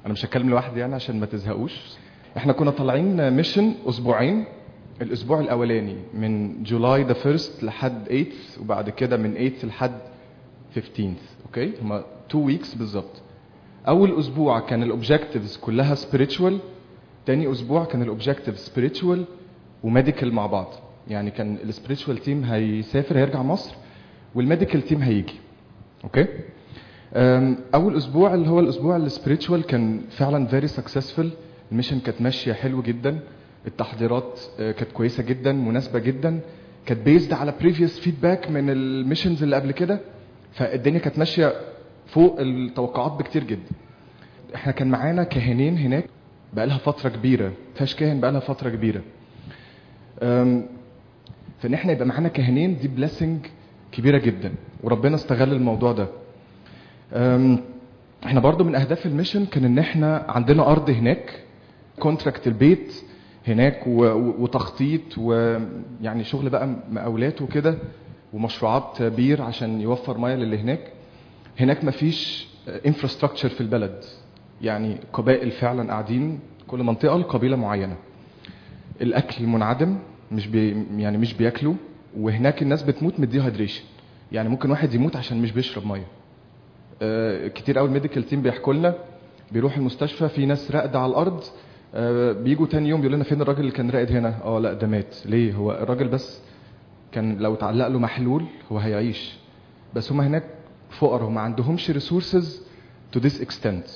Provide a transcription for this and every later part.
انا مش هتكلم لوحدي يعني عشان ما تزهقوش احنا كنا طالعين ميشن اسبوعين الاسبوع الاولاني من جولاي ذا فيرست لحد 8 وبعد كده من 8 لحد 15 اوكي هما 2 ويكس بالظبط اول اسبوع كان الاوبجكتيفز كلها سبيريتشوال تاني اسبوع كان الاوبجكتيف سبيريتشوال وميديكال مع بعض يعني كان السبيريتشوال تيم هيسافر هيرجع مصر والميديكال تيم هيجي اوكي أم، اول اسبوع اللي هو الاسبوع السبيريتشوال كان فعلا فيري سكسسفul الميشن كانت ماشيه حلو جدا التحضيرات آه، كانت كويسه جدا مناسبه جدا كانت بيزد على بريفيوس فيدباك من الميشنز اللي قبل كده فالدنيا كانت ماشيه فوق التوقعات بكتير جدا احنا كان معانا كاهنين هناك بقالها فتره كبيره فيهاش كاهن بقالها فتره كبيره أم، فان احنا يبقى معانا كاهنين دي بليسنج كبيره جدا وربنا استغل الموضوع ده أم، احنا برضو من اهداف الميشن كان ان احنا عندنا ارض هناك كونتراكت البيت هناك و- و- وتخطيط ويعني شغل بقى مقاولات وكده ومشروعات بير عشان يوفر ميه للي هناك هناك مفيش انفراستراكشر في البلد يعني قبائل فعلا قاعدين كل منطقه لقبيله معينه الاكل منعدم مش بي يعني مش بياكلوا وهناك الناس بتموت من الديهايدريشن يعني ممكن واحد يموت عشان مش بيشرب ميه آه، كتير قوي الميديكال تيم بيحكوا لنا بيروح المستشفى في ناس راقده على الارض آه، بيجوا تاني يوم بيقول لنا فين الراجل اللي كان راقد هنا اه لا ده مات ليه هو الراجل بس كان لو اتعلق له محلول هو هيعيش بس هم هناك فقراء هم ما عندهمش ريسورسز تو ذيس اكستنت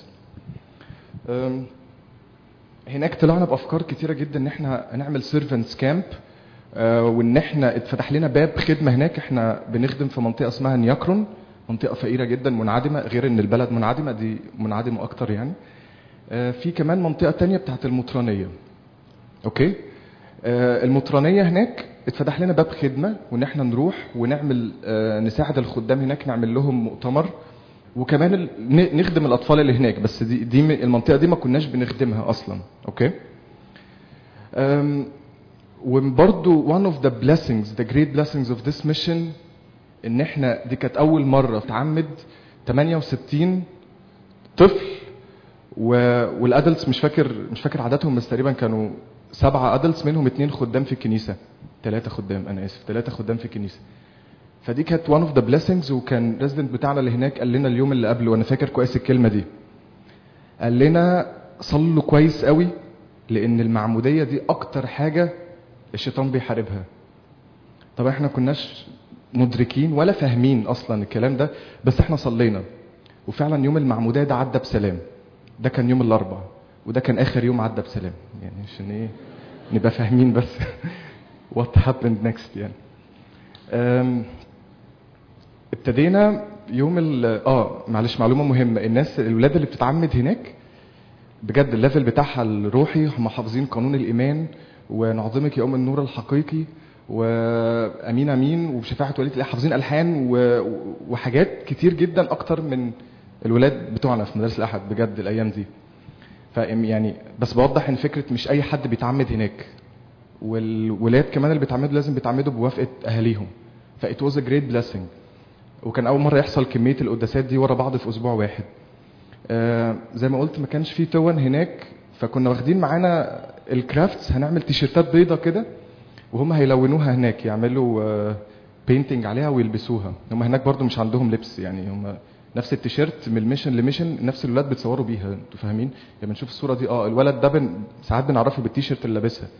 هناك طلعنا بافكار كتيره جدا ان احنا نعمل سيرفنتس كامب وان احنا اتفتح لنا باب خدمه هناك احنا بنخدم في منطقه اسمها نياكرون منطقه فقيره جدا منعدمه غير ان البلد منعدمه دي منعدمه اكتر يعني آه، في كمان منطقه تانية بتاعت المطرانيه اوكي آه، المطرانيه هناك اتفتح لنا باب خدمه وان احنا نروح ونعمل آه، نساعد الخدام هناك نعمل لهم مؤتمر وكمان ال- ن- نخدم الاطفال اللي هناك بس دي دي م- المنطقه دي ما كناش بنخدمها اصلا اوكي أم، وبرضو one of the blessings the great blessings of this mission ان احنا دي كانت اول مره تعمد 68 طفل و... والادلتس مش فاكر مش فاكر عددهم بس تقريبا كانوا سبعه ادلتس منهم اتنين خدام في الكنيسه ثلاثه خدام انا اسف ثلاثه خدام في الكنيسه فدي كانت one of the blessings وكان ريزيدنت بتاعنا اللي هناك قال لنا اليوم اللي قبله وانا فاكر كويس الكلمه دي قال لنا صلوا كويس قوي لان المعموديه دي اكتر حاجه الشيطان بيحاربها طب احنا كناش مدركين ولا فاهمين اصلا الكلام ده بس احنا صلينا وفعلا يوم المعموديه ده عدى بسلام ده كان يوم الاربعاء وده كان اخر يوم عدى بسلام يعني عشان ايه نبقى فاهمين بس what happened next يعني أم، ابتدينا يوم ال اه معلش معلومه مهمه الناس الولاد اللي بتتعمد هناك بجد الليفل بتاعها الروحي هم حافظين قانون الايمان ونعظمك يا ام النور الحقيقي وامين امين وبشفاعه ولية الله حافظين الحان و... وحاجات كتير جدا اكتر من الولاد بتوعنا في مدارس الاحد بجد الايام دي ف يعني بس بوضح ان فكره مش اي حد بيتعمد هناك والولاد كمان اللي بيتعمدوا لازم بيتعمدوا بوافقه اهاليهم فإت واز ا جريت بليسنج وكان اول مره يحصل كميه القداسات دي ورا بعض في اسبوع واحد آه زي ما قلت ما كانش فيه تون هناك فكنا واخدين معانا الكرافتس هنعمل تيشيرتات بيضه كده وهم هيلونوها هناك يعملوا آه بينتنج عليها ويلبسوها هم هناك برضو مش عندهم لبس يعني هم نفس التيشيرت من الميشن لميشن نفس الولاد بيتصوروا بيها انتوا فاهمين لما نشوف الصوره دي اه الولد ده بن ساعات بنعرفه بالتيشيرت اللي لابسها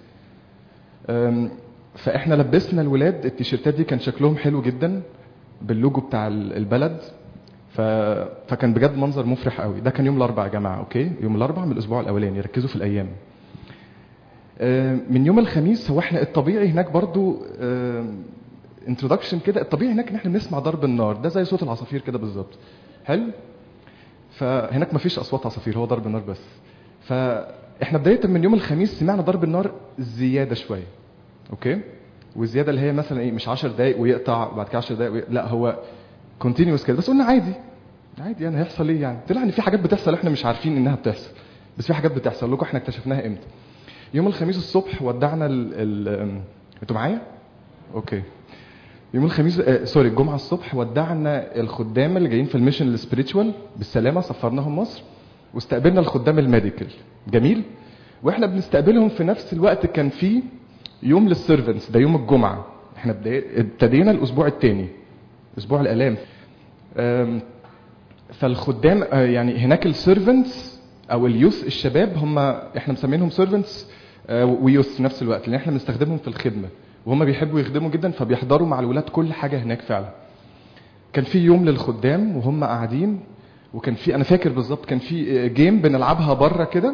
أم، فاحنا لبسنا الولاد التيشيرتات دي كان شكلهم حلو جدا باللوجو بتاع ال- البلد ف... فكان بجد منظر مفرح قوي ده كان يوم الاربعاء يا جماعه اوكي يوم الاربعاء من الاسبوع الاولاني ركزوا في الايام أم، من يوم الخميس هو احنا الطبيعي هناك برضو انترودكشن كده الطبيعي هناك ان احنا بنسمع ضرب النار ده زي صوت العصافير كده بالظبط حلو فهناك مفيش اصوات عصافير هو ضرب النار بس فاحنا بدايه من يوم الخميس سمعنا ضرب النار زياده شويه اوكي والزياده اللي هي مثلا ايه مش 10 دقائق ويقطع وبعد كده 10 دقائق ويقطع. لا هو كونتينيوس كده بس قلنا عادي عادي يعني هيحصل ايه يعني طلع ان في حاجات بتحصل احنا مش عارفين انها بتحصل بس في حاجات بتحصل لكم احنا اكتشفناها امتى يوم الخميس الصبح ودعنا ال ال انتوا معايا اوكي يوم الخميس آه سوري الجمعه الصبح ودعنا الخدام اللي جايين في الميشن السبiritual بالسلامه سفرناهم مصر واستقبلنا الخدام الميديكال جميل واحنا بنستقبلهم في نفس الوقت كان في يوم للسيرفنتس ده يوم الجمعه احنا بدا- ابتدينا الاسبوع الثاني اسبوع الالام أم، فالخدام آه، يعني هناك السيرفنتس او اليوث الشباب هم احنا مسمينهم سيرفنتس ويوث في نفس الوقت لان احنا بنستخدمهم في الخدمه وهم بيحبوا يخدموا جدا فبيحضروا مع الولاد كل حاجه هناك فعلا كان في يوم للخدام وهم قاعدين وكان في انا فاكر بالظبط كان في جيم بنلعبها بره كده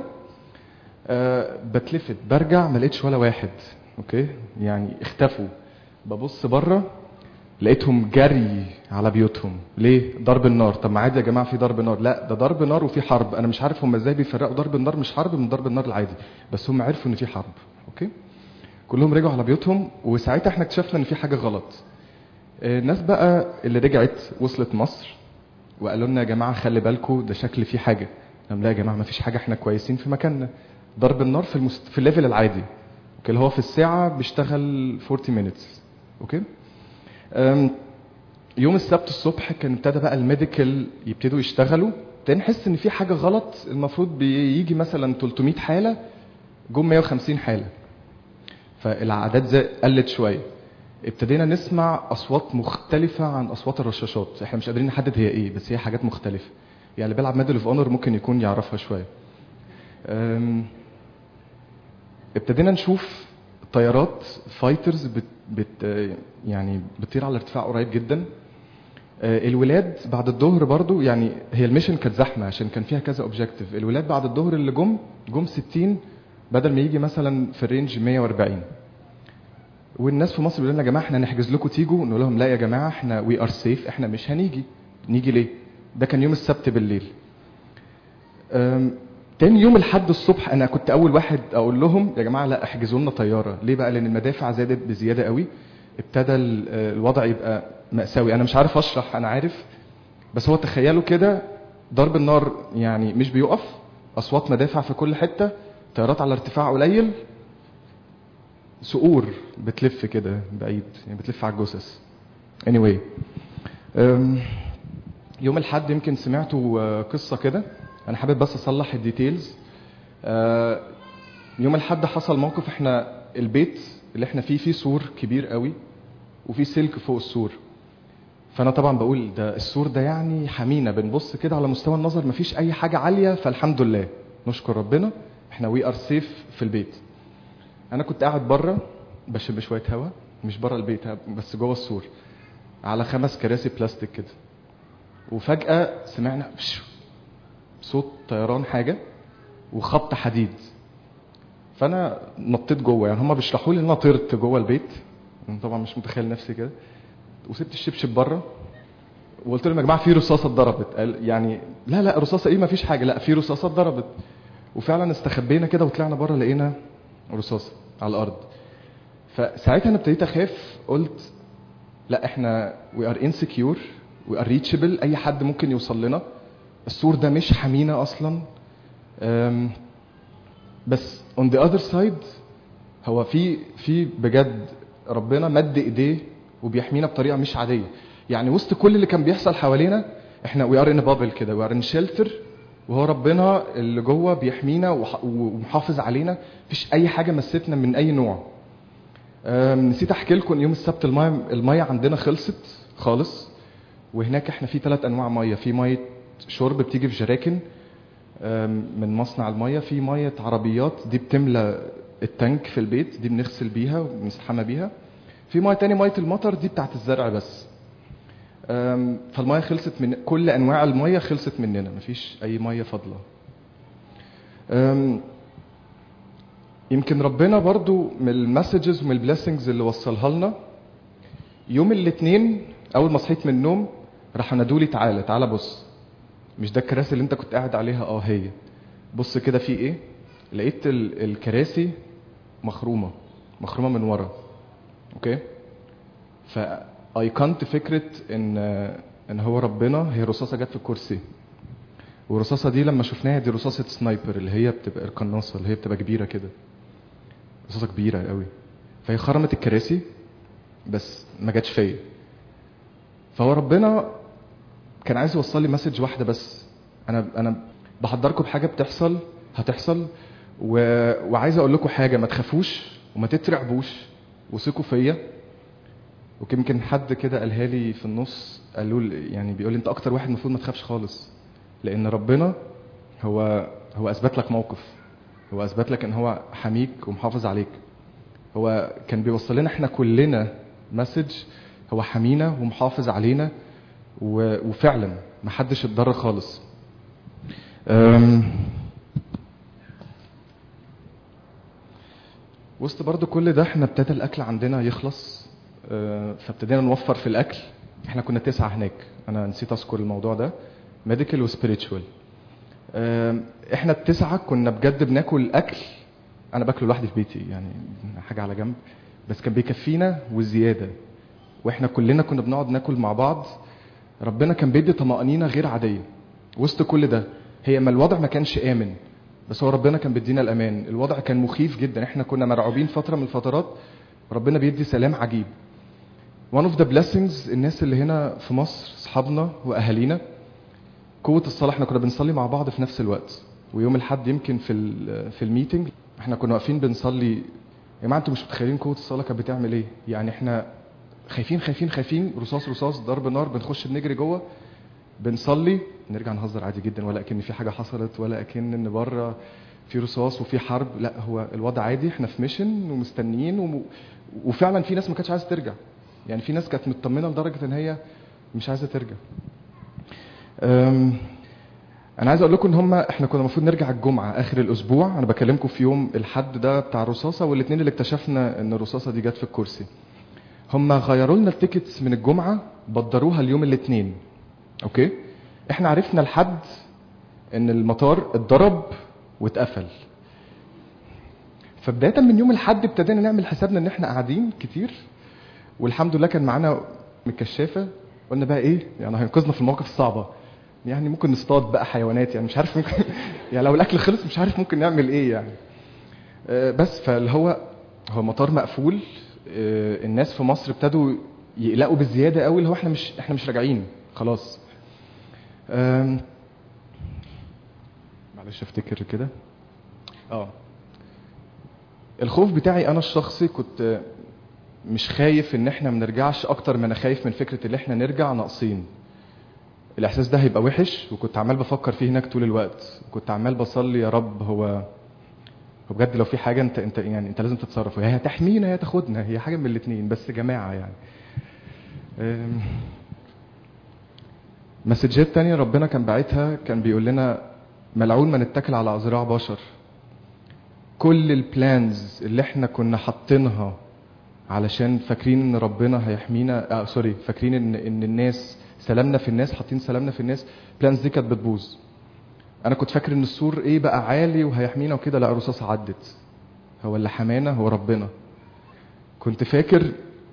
أه بتلفت برجع ما لقيتش ولا واحد اوكي يعني اختفوا ببص بره لقيتهم جري على بيوتهم ليه ضرب النار طب ما عادي يا جماعه في ضرب نار لا ده ضرب نار وفي حرب انا مش عارف هم ازاي بيفرقوا ضرب النار مش حرب من ضرب النار العادي بس هم عرفوا ان في حرب اوكي كلهم رجعوا على بيوتهم وساعتها احنا اكتشفنا ان في حاجه غلط آه، الناس بقى اللي رجعت وصلت مصر وقالوا لنا يا جماعه خلي بالكم ده شكل في حاجه قلنا لا يا جماعه ما فيش حاجه احنا كويسين في مكاننا ضرب النار في المست... في الليفل العادي اوكي اللي هو في الساعه بيشتغل 40 minutes اوكي أم، يوم السبت الصبح كان ابتدى بقى الميديكال يبتدوا يشتغلوا ابتدينا نحس ان في حاجه غلط المفروض بيجي مثلا 300 حاله جم 150 حاله فالاعداد زي قلت شويه ابتدينا نسمع اصوات مختلفه عن اصوات الرشاشات احنا مش قادرين نحدد هي ايه بس هي حاجات مختلفه يعني اللي بيلعب ميدل اوف اونر ممكن يكون يعرفها شويه أم، ابتدينا نشوف طيارات فايترز بت, بت يعني بتطير على ارتفاع قريب جدا آه، الولاد بعد الظهر برضو يعني هي الميشن كانت زحمه عشان كان فيها كذا اوبجيكتيف الولاد بعد الظهر اللي جم جم 60 بدل ما يجي مثلا في الرينج 140 والناس في مصر بيقولوا لنا يا جماعه احنا نحجز لكم تيجوا نقول لهم لا يا جماعه احنا وي ار سيف احنا مش هنيجي نيجي ليه ده كان يوم السبت بالليل أم، تاني يوم الحد الصبح انا كنت اول واحد اقول لهم يا جماعه لا احجزوا لنا طياره ليه بقى لان المدافع زادت بزياده قوي ابتدى ال- الوضع يبقى مأساوي انا مش عارف اشرح انا عارف بس هو تخيلوا كده ضرب النار يعني مش بيقف اصوات مدافع في كل حته طيارات على ارتفاع قليل صقور بتلف كده بعيد يعني بتلف على الجثث anyway أم، يوم الحد يمكن سمعتوا آه، قصه كده انا حابب بس اصلح الديتيلز آه، يوم الحد حصل موقف احنا البيت اللي احنا فيه فيه سور كبير قوي وفي سلك فوق السور فانا طبعا بقول ده السور ده يعني حمينا بنبص كده على مستوى النظر مفيش اي حاجه عاليه فالحمد لله نشكر ربنا احنا وي ار سيف في البيت انا كنت قاعد بره بشم شويه هوا مش بره البيت بس جوه السور على خمس كراسي بلاستيك كده وفجاه سمعنا بشو صوت طيران حاجه وخبط حديد فانا نطيت جوه يعني هم بيشرحوا لي ان انا طرت جوه البيت أنا طبعا مش متخيل نفسي كده وسبت الشبشب بره وقلت لهم يا جماعه في رصاصه اتضربت قال يعني لا لا رصاصه ايه ما فيش حاجه لا في رصاصه اتضربت وفعلا استخبينا كده وطلعنا بره لقينا رصاصه على الارض فساعتها انا ابتديت اخاف قلت لا احنا وي ار انسكيور وي ار ريتشبل اي حد ممكن يوصل لنا السور ده مش حمينا اصلا أم، بس اون ذا اذر سايد هو في في بجد ربنا مد ايديه وبيحمينا بطريقه مش عاديه يعني وسط كل اللي كان بيحصل حوالينا احنا وي ار ان بابل كده وي ار ان شيلتر وهو ربنا اللي جوه بيحمينا وح- ومحافظ علينا مفيش اي حاجه مستنا من اي نوع أم، نسيت احكي لكم ان يوم السبت الميه الميه عندنا خلصت خالص وهناك احنا في ثلاث انواع ميه في ميه شرب بتيجي في جراكن أم، من مصنع الميه في ميه عربيات دي بتملى التانك في البيت دي بنغسل بيها وبنستحمى بيها في ميه تاني ميه المطر دي بتاعت الزرع بس أم، فالميه خلصت من كل انواع الميه خلصت مننا مفيش اي ميه فاضله أم، يمكن ربنا برضو من المسجز ومن البليسنجز اللي وصلها لنا يوم الاثنين اول ما صحيت من النوم راح نادوا لي تعالى تعالى بص مش ده الكراسي اللي انت كنت قاعد عليها اه هي بص كده في ايه لقيت ال- الكراسي مخرومه مخرومه من ورا اوكي فايقنت فكره ان ان هو ربنا هي رصاصه جت في الكرسي والرصاصه دي لما شفناها دي رصاصه سنايبر اللي هي بتبقى القناصه اللي هي بتبقى كبيره كده رصاصه كبيره قوي فهي خرمت الكراسي بس ما جاتش فيا فهو ربنا كان عايز يوصل لي مسج واحده بس انا انا بحضركم بحاجه بتحصل هتحصل و... وعايز اقول لكم حاجه ما تخافوش وما تترعبوش وثقوا فيا ويمكن حد كده قالها لي في النص قالوا لي يعني بيقول لي انت اكتر واحد المفروض ما تخافش خالص لان ربنا هو هو اثبت لك موقف هو اثبت لك ان هو حميك ومحافظ عليك هو كان بيوصل لنا احنا كلنا مسج هو حمينا ومحافظ علينا و... وفعلا ما حدش اتضرر خالص أم... وسط برضو كل ده احنا ابتدى الاكل عندنا يخلص أه، فابتدينا نوفر في الاكل احنا كنا تسعة هناك انا نسيت اذكر الموضوع ده ميديكال وسبيريتشوال احنا التسعة كنا بجد بناكل اكل انا باكله لوحدي في بيتي يعني حاجة على جنب بس كان بيكفينا وزيادة واحنا كلنا كنا بنقعد ناكل مع بعض ربنا كان بيدي طمأنينة غير عادية وسط كل ده هي ما الوضع ما كانش آمن بس هو ربنا كان بيدينا الأمان الوضع كان مخيف جدا احنا كنا مرعوبين فترة من الفترات ربنا بيدي سلام عجيب one of the blessings الناس اللي هنا في مصر اصحابنا واهالينا قوة الصلاة احنا كنا بنصلي مع بعض في نفس الوقت ويوم الحد يمكن في ال في الميتنج احنا كنا واقفين بنصلي يا جماعه انتوا مش متخيلين قوة الصلاة كانت بتعمل ايه يعني احنا خايفين خايفين خايفين رصاص رصاص ضرب نار بنخش بنجري جوه بنصلي نرجع نهزر عادي جدا ولا اكن في حاجه حصلت ولا اكن ان بره في رصاص وفي حرب لا هو الوضع عادي احنا في ميشن ومستنيين وم... وفعلا في ناس ما كانتش عايزه ترجع يعني في ناس كانت مطمنه لدرجه ان هي مش عايزه ترجع أم... انا عايز اقول لكم ان هم احنا كنا المفروض نرجع الجمعه اخر الاسبوع انا بكلمكم في يوم الحد ده بتاع الرصاصه والاثنين اللي اكتشفنا ان الرصاصه دي جت في الكرسي هم غيروا لنا التيكتس من الجمعه بدروها اليوم الاثنين اوكي احنا عرفنا الحد ان المطار اتضرب واتقفل فبدايه من يوم الحد ابتدينا نعمل حسابنا ان احنا قاعدين كتير والحمد لله كان معانا من الكشافه قلنا بقى ايه يعني هينقذنا في المواقف الصعبه يعني ممكن نصطاد بقى حيوانات يعني مش عارف ممكن يعني لو الاكل خلص مش عارف ممكن نعمل ايه يعني آه، بس فاللي هو هو مطار مقفول آه، الناس في مصر ابتدوا يقلقوا بالزياده قوي اللي هو احنا مش احنا مش راجعين خلاص آم، معلش افتكر كده اه الخوف بتاعي انا الشخصي كنت مش خايف ان احنا ما نرجعش اكتر ما انا خايف من فكره ان احنا نرجع ناقصين الاحساس ده هيبقى وحش وكنت عمال بفكر فيه هناك طول الوقت كنت عمال بصلي يا رب هو هو بجد لو في حاجه انت انت يعني انت لازم تتصرف يا هتحمينا يا تاخدنا هي حاجه من الاثنين بس جماعه يعني أم، مسجات تانية ربنا كان باعتها كان بيقول لنا ملعون ما نتكل على أذراع بشر كل البلانز اللي احنا كنا حاطينها علشان فاكرين ان ربنا هيحمينا آه سوري فاكرين ان ان الناس سلامنا في الناس حاطين سلامنا في الناس البلانز دي كانت بتبوظ انا كنت فاكر ان السور ايه بقى عالي وهيحمينا وكده لا الرصاص عدت هو اللي حمانا هو ربنا كنت فاكر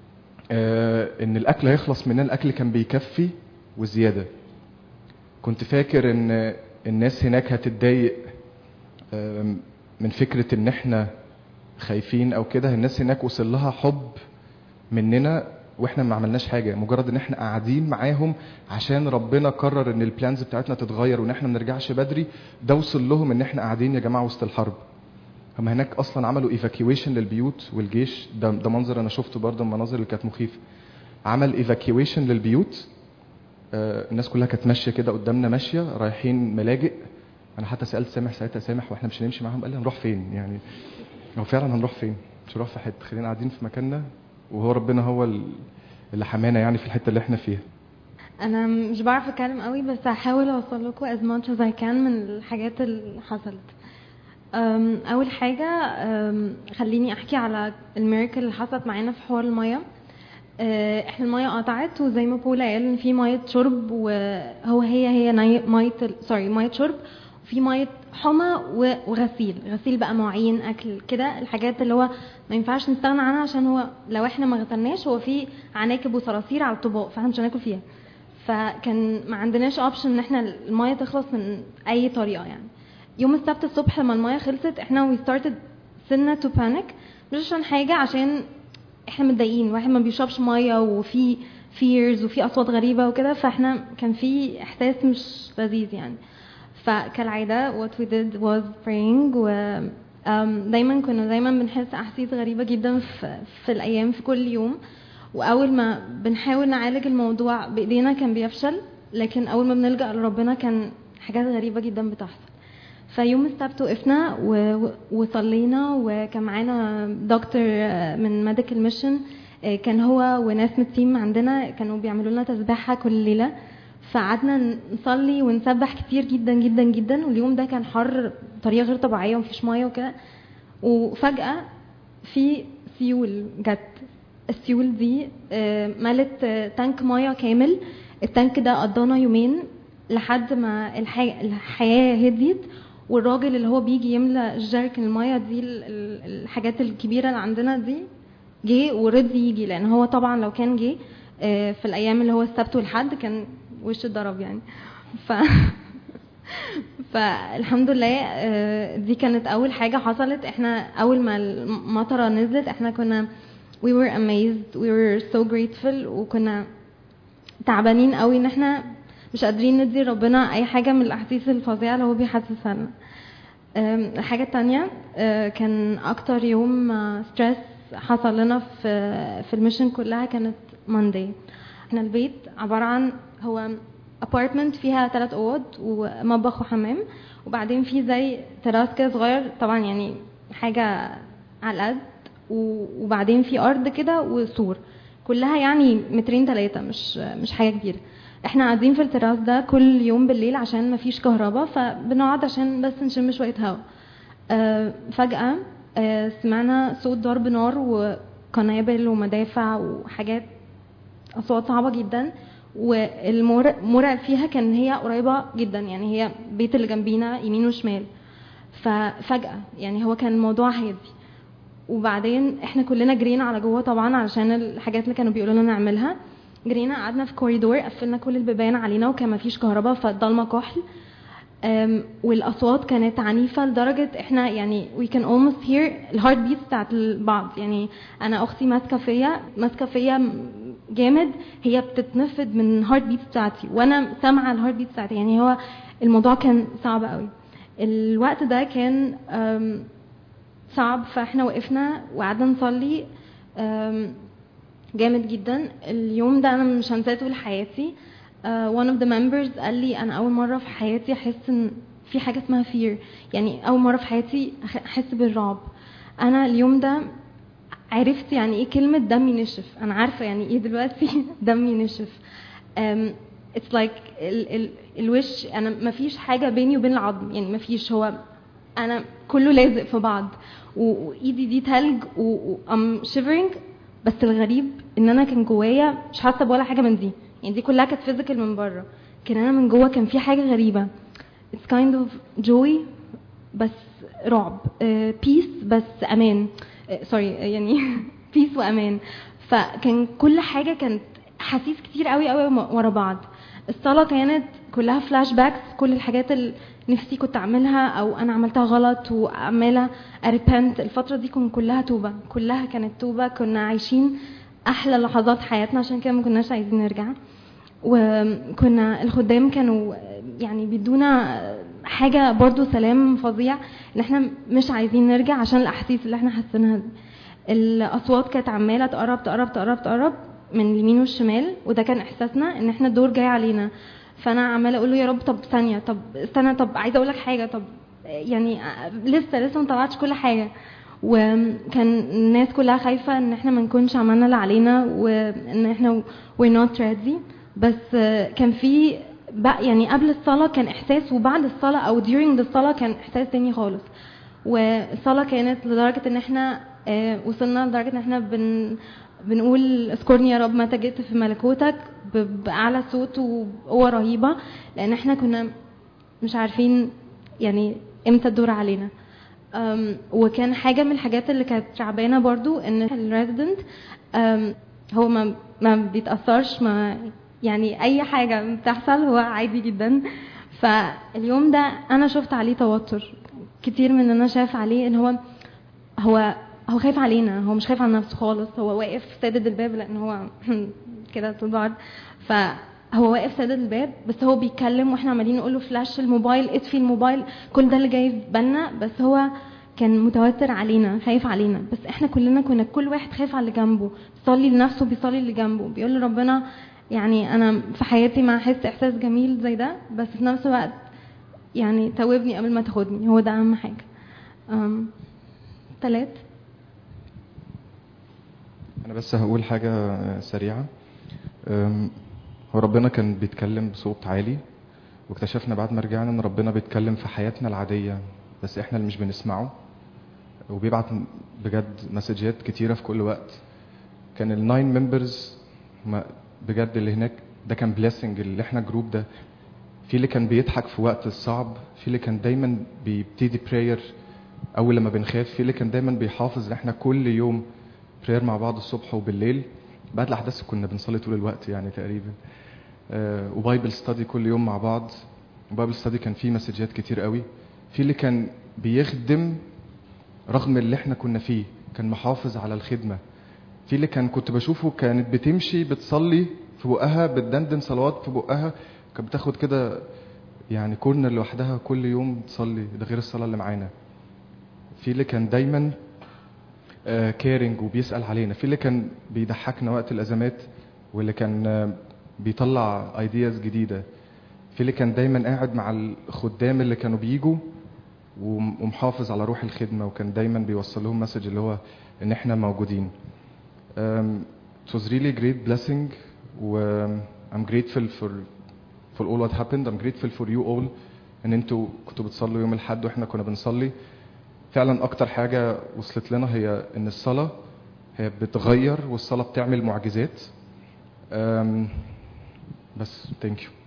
آه ان الاكل هيخلص مننا الاكل كان بيكفي وزياده كنت فاكر ان الناس هناك هتتضايق آم، من فكره ان احنا خايفين او كده الناس هناك وصل لها حب مننا واحنا ما عملناش حاجه مجرد ان احنا قاعدين معاهم عشان ربنا قرر ان البلانز بتاعتنا تتغير وان احنا ما نرجعش بدري ده وصل لهم ان احنا قاعدين يا جماعه وسط الحرب هم هناك اصلا عملوا ايفاكيويشن للبيوت والجيش ده ده منظر انا شفته برضه من المناظر اللي كانت مخيفه عمل ايفاكيويشن للبيوت آه، الناس كلها كانت ماشيه كده قدامنا ماشيه رايحين ملاجئ انا حتى سالت سامح ساعتها سامح واحنا مش هنمشي معاهم قال لي هنروح فين يعني هو فعلا هنروح فين مش هنروح في حته خلينا قاعدين في مكاننا وهو ربنا هو ال- اللي حمانا يعني في الحته اللي احنا فيها انا مش بعرف اتكلم قوي بس هحاول اوصل لكم as much as I can من الحاجات اللي حصلت أم، اول حاجه أم، خليني احكي على الميراكل اللي حصلت معانا في حوار الميه أه، احنا الميه قطعت وزي ما بولا قال ان في ميه شرب وهو هي هي ني- ميه سوري ميه شرب وفي ميه حمى و- وغسيل غسيل بقى مواعين اكل كده الحاجات اللي هو ما ينفعش نستغنى عنها عشان هو لو احنا ما غسلناش هو في عناكب وصراصير على الطباق فاحنا مش هناكل فيها فكان ما عندناش اوبشن ان احنا الميه تخلص من اي طريقه يعني يوم السبت الصبح لما الميه خلصت احنا we started سنة to panic مش عشان حاجة عشان احنا متضايقين واحد ما بيشربش ميه وفي fears وفي اصوات غريبة وكده فاحنا كان في احساس مش لذيذ يعني فكالعادة what we did was praying و um, دايما كنا دايما بنحس أحاسيس غريبة جدا في, في الأيام في كل يوم وأول ما بنحاول نعالج الموضوع بإيدينا كان بيفشل لكن أول ما بنلجأ لربنا كان حاجات غريبة جدا بتحصل فيوم السبت وقفنا و- و- وصلينا وكان معانا دكتور آه، من ميديكال ميشن كان هو وناس من التيم عندنا كانوا بيعملوا لنا تسبيحة كل ليلة فقعدنا نصلي ونسبح كتير جدا جدا جدا واليوم ده كان حر بطريقة غير طبيعية ومفيش مية وكده وفجأة في سيول جت السيول دي آه، ملت آه، تانك مية كامل التانك ده قضانا يومين لحد ما الحي... الحياة هديت والراجل اللي هو بيجي يملى الجركن المية دي ال- ال- الحاجات الكبيرة اللي عندنا دي جه ورضي يجي لان هو طبعا لو كان جه آه، في الايام اللي هو السبت والحد كان وشه اتضرب يعني ف فالحمد لله آه، دي كانت اول حاجه حصلت احنا اول ما المطره نزلت احنا كنا we were amazed we were so grateful وكنا تعبانين قوي ان احنا مش قادرين ندي ربنا اي حاجه من الاحاسيس الفظيعه اللي هو بيحسسها لنا أم، الحاجة التانية أه، كان أكتر يوم ستريس حصل لنا في في الميشن كلها كانت ماندي احنا البيت عبارة عن هو ابارتمنت فيها ثلاث اوض ومطبخ وحمام وبعدين في زي تراس كده صغير طبعا يعني حاجة على القد و- وبعدين في ارض كده وسور كلها يعني مترين ثلاثة مش مش حاجة كبيرة احنا قاعدين في التراس ده كل يوم بالليل عشان مفيش كهرباء فبنقعد عشان بس نشم شوية هوا آه، فجأة آه، سمعنا صوت ضرب نار وقنابل ومدافع وحاجات أصوات صعبة جدا والمرعب فيها كان إن هي قريبة جدا يعني هي بيت اللي جنبينا يمين وشمال ففجأة يعني هو كان الموضوع هادي وبعدين احنا كلنا جرينا على جوه طبعا علشان الحاجات اللي كانوا بيقولوا لنا نعملها جرينا قعدنا في كوريدور قفلنا كل البيبان علينا وكان مفيش كهرباء فالضلمه كحل أم، والاصوات كانت عنيفه لدرجه احنا يعني we can almost hear الهارت بيت بتاعت البعض يعني انا اختي ماسكه فيا ماسكه فيا جامد هي بتتنفض من الهارت بيت بتاعتي وانا سامعه الهارت بيت بتاعتي يعني هو الموضوع كان صعب قوي الوقت ده كان أم، صعب فاحنا وقفنا وقعدنا نصلي أم، جامد جدا اليوم ده انا مش هنساه طول حياتي uh, one of the members قال لي انا اول مره في حياتي احس ان في حاجه اسمها fear يعني اول مره في حياتي أح- احس بالرعب انا اليوم ده عرفت يعني ايه كلمه دمي نشف انا عارفه يعني ايه دلوقتي دمي نشف um, it's like ال ال الوش انا ما فيش حاجه بيني وبين العظم يعني ما فيش هو انا كله لازق في بعض و- وايدي دي تلج وام شيفرنج بس الغريب ان انا كان جوايا مش حاسه بولا حاجه من دي يعني دي كلها كانت فيزيكال من بره كان انا من جوه كان في حاجه غريبه it's kind of joy بس رعب بيس بس امان سوري يعني بيس وامان فكان كل حاجه كانت حاسيس كتير قوي قوي ورا بعض الصلاه كانت كلها فلاش باكس كل الحاجات اللي نفسي كنت اعملها او انا عملتها غلط وعماله اريبنت الفتره دي كان كلها توبه كلها كانت توبه كنا عايشين احلى لحظات حياتنا عشان كده ما كناش عايزين نرجع وكنا الخدام كانوا يعني بيدونا حاجه برضو سلام فظيع ان احنا مش عايزين نرجع عشان الاحاسيس اللي احنا حاسينها دي الاصوات كانت عماله تقرب تقرب تقرب تقرب من اليمين والشمال وده كان احساسنا ان احنا الدور جاي علينا فانا عماله اقول له يا رب طب ثانيه طب استنى طب عايزه اقول لك حاجه طب يعني لسه لسه ما طلعتش كل حاجه وكان الناس كلها خايفه ان احنا ما نكونش عملنا اللي علينا وان احنا we're not ready بس كان في بقى يعني قبل الصلاه كان احساس وبعد الصلاه او during الصلاه كان احساس تاني خالص والصلاه كانت لدرجه ان احنا آه، وصلنا لدرجه ان احنا بن بنقول اذكرني يا رب متى جئت في ملكوتك ب- باعلى صوت وقوه رهيبه لان احنا كنا مش عارفين يعني امتى الدور علينا أم، وكان حاجه من الحاجات اللي كانت تعبانه برضو ان الريزيدنت هو ما ما بيتاثرش ما يعني اي حاجه بتحصل هو عادي جدا فاليوم ده انا شفت عليه توتر كتير من انا شايف عليه ان هو هو هو خايف علينا هو مش خايف على نفسه خالص هو واقف سادد الباب لان هو كده طول بعض ف هو واقف سادد الباب بس هو بيتكلم واحنا عمالين نقول له فلاش الموبايل اطفي الموبايل كل ده اللي جاي في بالنا بس هو كان متوتر علينا خايف علينا بس احنا كلنا كنا كل واحد خايف على اللي جنبه بيصلي لنفسه بيصلي اللي جنبه بيقول لربنا يعني انا في حياتي ما احس احساس جميل زي ده بس في نفس الوقت يعني توبني قبل ما تاخدني هو ده اهم حاجه أم... تلات انا بس هقول حاجه سريعه أم، هو ربنا كان بيتكلم بصوت عالي واكتشفنا بعد ما رجعنا ان ربنا بيتكلم في حياتنا العاديه بس احنا اللي مش بنسمعه وبيبعت بجد مسجات كتيره في كل وقت كان الناين ممبرز بجد اللي هناك ده كان بليسنج اللي احنا جروب ده في اللي كان بيضحك في وقت الصعب في اللي كان دايما بيبتدي براير اول لما بنخاف في اللي كان دايما بيحافظ ان احنا كل يوم براير مع بعض الصبح وبالليل بعد الاحداث كنا بنصلي طول الوقت يعني تقريبا آه، وبايبل ستادي كل يوم مع بعض وبايبل ستادي كان فيه مسجات كتير قوي في اللي كان بيخدم رغم اللي احنا كنا فيه كان محافظ على الخدمه في اللي كان كنت بشوفه كانت بتمشي بتصلي في بقها بتدندن صلوات في بقها كانت بتاخد كده يعني كورنر لوحدها كل يوم تصلي ده غير الصلاه اللي معانا في اللي كان دايما كيرنج وبيسال علينا في اللي كان بيضحكنا وقت الازمات واللي كان آه، بيطلع ايدياز جديده في اللي كان دايما قاعد مع الخدام اللي كانوا بيجوا وم- ومحافظ على روح الخدمه وكان دايما بيوصل لهم مسج اللي هو ان احنا موجودين um, it was really a great blessing و um, I'm grateful for for all what happened I'm grateful for you all ان انتوا كنتوا بتصلوا يوم الاحد واحنا كنا بنصلي فعلا اكتر حاجه وصلت لنا هي ان الصلاه هي بتغير والصلاه بتعمل معجزات um, بس thank you